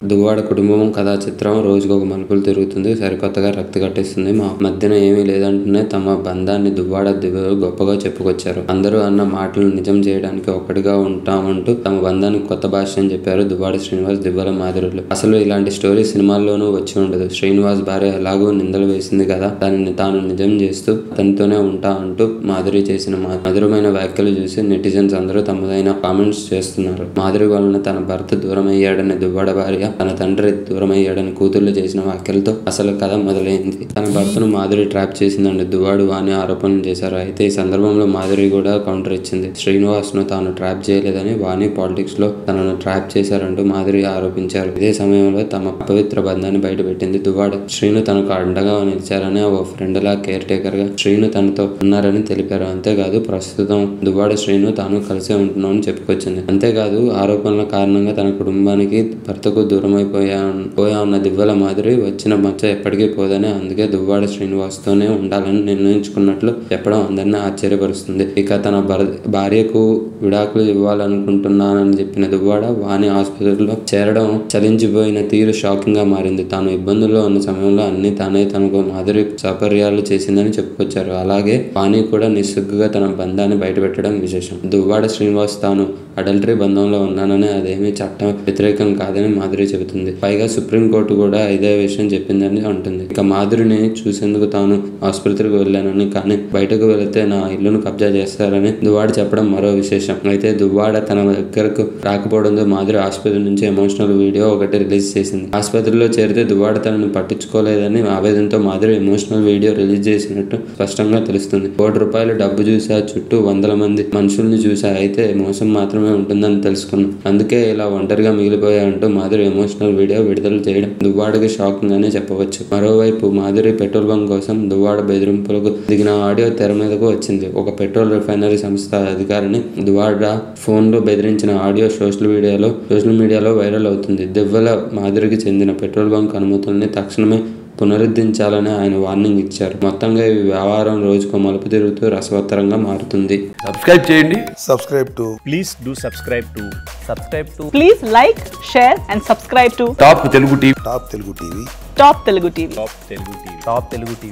దువ్వాడ కుటుంబం కథా చిత్రం రోజుకు ఒక మలుపులు తిరుగుతుంది సరికొత్తగా రక్తి కట్టిస్తుంది మా మధ్యన ఏమీ లేదంటూనే తమ బంధాన్ని దువ్వాడ దివ్యలు గొప్పగా చెప్పుకొచ్చారు అందరూ అన్న మాటలు నిజం చేయడానికి ఒక్కటిగా ఉంటామంటూ తమ బంధానికి కొత్త భాష అని చెప్పారు దువ్వాడ శ్రీనివాస్ దివ్వల మాధురులు అసలు ఇలాంటి స్టోరీ సినిమాల్లోనూ వచ్చి ఉండదు శ్రీనివాస్ భార్య ఎలాగో నిందలు వేసింది కదా దానిని తాను నిజం చేస్తూ తనతోనే ఉంటా అంటూ మాధురి చేసిన మా- మధురమైన వ్యాఖ్యలు చూసి నెటిజన్స్ అందరూ తమదైన కామెంట్స్ చేస్తున్నారు మాధురి వలన తన భర్త దూరం అయ్యాడని దువ్వాడ భార్య తన తండ్రి దూరం అయ్యాడని కూతుర్లు చేసిన వ్యాఖ్యలతో అసలు కథ మొదలైంది తన భర్తను మాధురి ట్రాప్ చేసిందని దువ్వాడు అని ఆరోపణలు చేశారు అయితే ఈ సందర్భంలో మాధురి కూడా కౌంటర్ ఇచ్చింది శ్రీనివాస్ ను తాను ట్రాప్ చేయలేదని వాణి పాలిటిక్స్ లో తనను ట్రాప్ చేశారంటూ మాధురి ఆరోపించారు ఇదే సమయంలో తమ అపవిత్ర బంధాన్ని బయటపెట్టింది దువ్వాడ శ్రీను తనకు అండగా నిలిచారని ఓ ఫ్రెండ్ లా కేర్ టేకర్ గా శ్రీను తనతో ఉన్నారని తెలిపారు అంతేకాదు ప్రస్తుతం దువ్వాడ శ్రీను తాను కలిసే ఉంటున్నామని చెప్పుకొచ్చింది అంతేకాదు ఆరోపణల కారణంగా తన కుటుంబానికి భర్తకు దూరం అయిపోయా పోయా ఉన్న దివ్వల మాదిరి వచ్చిన మచ్చ ఎప్పటికీ పోదని అందుకే దువ్వాడ శ్రీనివాస్ తోనే ఉండాలని నిర్ణయించుకున్నట్లు చెప్పడం అందరినీ ఆశ్చర్యపరుస్తుంది ఇక తన భర్- భార్యకు విడాకులు ఇవ్వాలనుకుంటున్నానని చెప్పిన దువ్వాడ వాణి ఆసుపత్రిలో చేరడం చలించిపోయిన తీరు షాకింగ్ గా మారింది తాను ఇబ్బందుల్లో ఉన్న సమయంలో అన్ని తానే తనకు మాదిరి సపర్యాలు చేసిందని చెప్పుకొచ్చారు అలాగే వాణి కూడా నిస్సిగ్గుగా తన బంధాన్ని బయటపెట్టడం విశేషం దువ్వాడ శ్రీనివాస్ తాను అడల్టరీ బంధంలో ఉన్నానని అదేమీ చట్టం వ్యతిరేకం కాదని మాధురి చెబుతుంది పైగా సుప్రీంకోర్టు కూడా ఇదే విషయం చెప్పిందని అంటుంది ఇక మాధురిని చూసేందుకు తాను ఆసుపత్రికి వెళ్ళానని కానీ బయటకు వెళితే నా ఇల్లును కబ్జా చేస్తారని దువ్వాడ చెప్పడం మరో విశేషం అయితే దువ్వాడ తన దగ్గరకు రాకపోవడంతో మాధురి ఆసుపత్రి నుంచి ఎమోషనల్ వీడియో ఒకటి రిలీజ్ చేసింది ఆసుపత్రిలో చేరితే దువ్వాడ తనను పట్టించుకోలేదని ఆవేదనతో మాధురి ఎమోషనల్ వీడియో రిలీజ్ చేసినట్టు స్పష్టంగా తెలుస్తుంది కోటి రూపాయలు డబ్బు చూసా చుట్టూ వందల మంది మనుషుల్ని చూసా అయితే మోసం మాత్రమే ఉంటుందని తెలుసుకున్నాం అందుకే ఇలా ఒంటరిగా మిగిలిపోయాయంటూ మాధురి ఎమోషనల్ వీడియో విడుదల చేయడం దువ్వాడకి షాకింగ్ అనే చెప్పవచ్చు మరోవైపు మాధురి పెట్రోల్ బంక్ కోసం దువ్వాడ బెదిరింపులకు దిగిన ఆడియో తెర మీదకు వచ్చింది ఒక పెట్రోల్ రిఫైనరీ సంస్థ అధికారిని దువ్వాడ ఫోన్ లో బెదిరించిన ఆడియో సోషల్ మీడియాలో సోషల్ మీడియాలో వైరల్ అవుతుంది దివ్వల మాధురికి చెందిన పెట్రోల్ బంక్ అనుమతుల్ని తక్షణమే పునరుద్ధరించాలని ఆయన వార్నింగ్ ఇచ్చారు మొత్తంగా ఈ వ్యవహారం రోజుకో మలుపు తిరుగుతూ రసవత్తరంగా మారుతుంది సబ్స్క్రైబ్ చేయండి subscribe to please do subscribe to subscribe to Please like, share, and subscribe to top Telugu TV Top Telugu TV. Top Telugu TV. top telugu tv top telugu tv